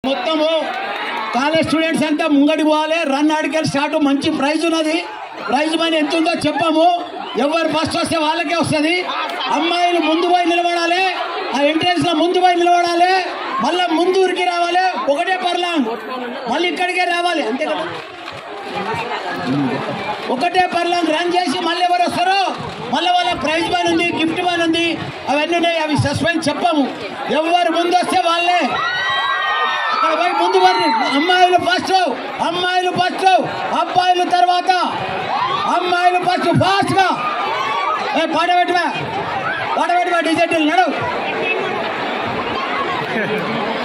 మొత్తము college students అంతా ముంగడి పోవాలి రన్ ఆడికెళ్ళి స్టార్ట్ మంచి ప్రైజ్ ఉన్నది ప్రైజ్ మనీ ఎంత ఉందో చెప్పాము ఎవరు ఫస్ట్ వస్తే వాళ్ళకే వస్తుంది అమ్మాయిలు ముందు పోయి నిలబడాలి ఆ ఎంట్రన్స్ లో ముందు పోయి నిలబడాలి మళ్ళీ ముందు ఊరికి రావాలి ఒకటే పర్లాంగ్ మళ్ళీ ఇక్కడికే రావాలి అంతే కదా ఒకటే పర్లాంగ్ రన్ చేసి మళ్ళీ ఎవరు వస్తారో మళ్ళీ వాళ్ళ ప్రైజ్ మనీ ఉంది గిఫ్ట్ మనీ ఉంది అవన్నీ ఉన్నాయి అవి సస్పెండ్ చెప్పాము ఎవరు ముందు వస్తే వాళ్ళే అక్కడ పోయి ముందు పడి అమ్మాయిలు ఫస్ట్ అమ్మాయిలు ఫస్ట్ అబ్బాయిలు తర్వాత అమ్మాయిలు ఫస్ట్ ఫాస్ట్ గా ఏ పాట పెట్టవా పాట పెట్టవా డిజైన్ నడవు